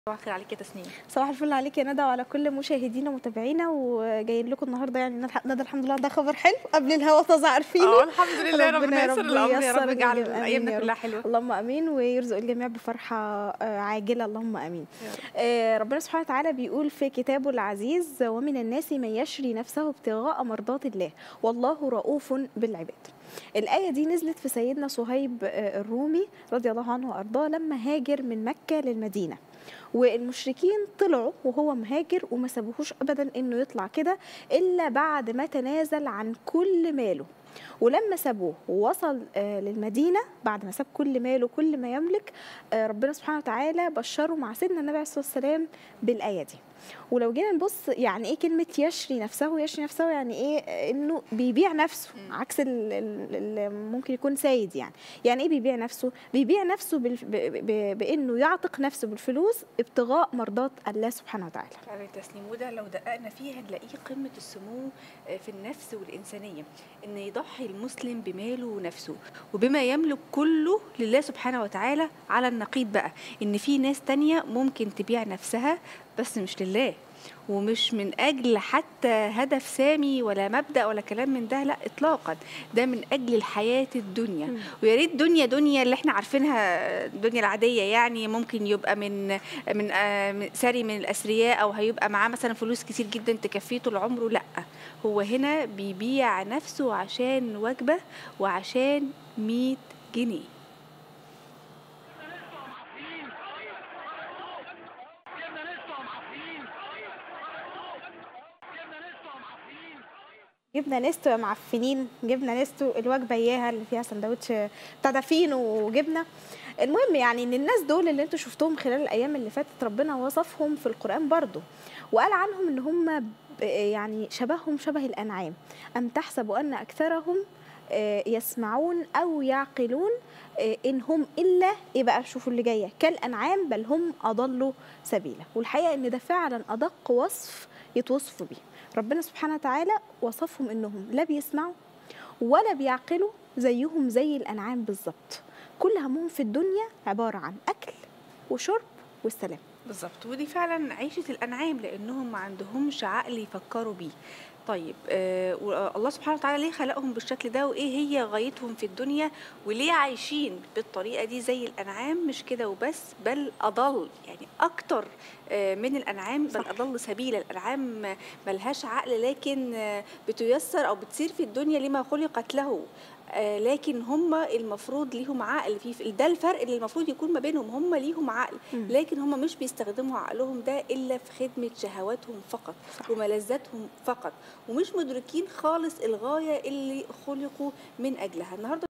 صباح الخير عليك يا تسنيم صباح الفل عليك يا ندى وعلى كل مشاهدينا ومتابعينا وجايين لكم النهارده يعني نلحق- ندى الحمد لله ده خبر حلو قبل الهوا طازه عارفين اه الحمد لله ربنا ربنا يا ييسر رب الامر يا ييسر رب يجعل ويجعل. آمين ايامنا يا كلها رب. حلوه اللهم امين ويرزق الجميع بفرحه آه، عاجله اللهم امين يا رب. آه، ربنا سبحانه وتعالى بيقول في كتابه العزيز ومن الناس من يشري نفسه ابتغاء مرضات الله والله رؤوف بالعباد الآية دي نزلت في سيدنا صهيب آه، الرومي رضي الله عنه وأرضاه لما هاجر من مكة للمدينة والمشركين طلعوا وهو مهاجر وما سابوهوش ابدا انه يطلع كده الا بعد ما تنازل عن كل ماله ولما سابوه ووصل آه، للمدينه بعد ما ساب كل ماله كل ما يملك آه، ربنا سبحانه وتعالى بشره مع سيدنا النبي عليه الصلاه والسلام بالايه دي ولو جينا نبص يعني ايه كلمه يشري نفسه يشري نفسه يعني ايه آه، انه بيبيع نفسه مم. عكس اللي ممكن يكون سيد يعني يعني ايه بيبيع نفسه بيبيع نفسه بالف... ب... ب... بانه يعتق نفسه بالفلوس ابتغاء مرضات الله سبحانه وتعالى فعلا التسنيم وده لو دققنا فيه هنلاقيه قمه السمو آه، في النفس والانسانيه ان يضحي المسلم بماله ونفسه وبما يملك كله لله سبحانه وتعالى على النقيض بقى ان في ناس تانية ممكن تبيع نفسها بس مش لله ومش من اجل حتى هدف سامي ولا مبدا ولا كلام من ده لا اطلاقا ده من اجل الحياه الدنيا مم. ويا ريت دنيا دنيا اللي احنا عارفينها الدنيا العاديه يعني ممكن يبقى من من آه، من- ثري من الاثرياء او هيبقى معاه مثلا فلوس كتير جدا تكفيه طول عمره لا هو هنا بيبيع نفسه عشان وجبه وعشان 100 جنيه جبنا نستو يا معفنين جبنا نستو الوجبه اياها اللي فيها سندوتش بتاع ده فينو وجبنه المهم يعني ان الناس دول اللي انتوا شفتوهم خلال الايام اللي فاتت ربنا وصفهم في القران برضو وقال عنهم ان هم ب- يعني شبههم شبه الانعام ام تحسب ان اكثرهم آه، يسمعون او يعقلون آه، ان هم الا ايه بقى شوفوا اللي جايه كالانعام بل هم اضلوا سبيلا والحقيقه ان ده فعلا ادق وصف يتوصفوا بيه ربنا سبحانه وتعالى وصفهم انهم لا بيسمعوا ولا بيعقلوا زيهم زي الانعام بالظبط كل همهم في الدنيا عباره عن اكل وشرب والسلام بالظبط ودي فعلا عيشة الأنعام لأنهم ما عندهمش عقل يفكروا بيه طيب آه والله سبحانه وتعالى ليه خلقهم بالشكل ده وإيه هي غايتهم في الدنيا وليه عايشين بالطريقة دي زي الأنعام مش كده وبس بل أضل يعني أكتر آه من الأنعام بل صح. أضل سبيلا الأنعام ملهاش عقل لكن آه بتيسر أو بتسير في الدنيا لما خلقت له آه، لكن هم المفروض ليهم عقل في ده الفرق اللي المفروض يكون ما بينهم هم ليهم عقل مم. لكن هم مش بيستخدموا عقلهم ده الا في خدمه شهواتهم فقط صح. وملذاتهم فقط ومش مدركين خالص الغايه اللي خلقوا من اجلها النهارده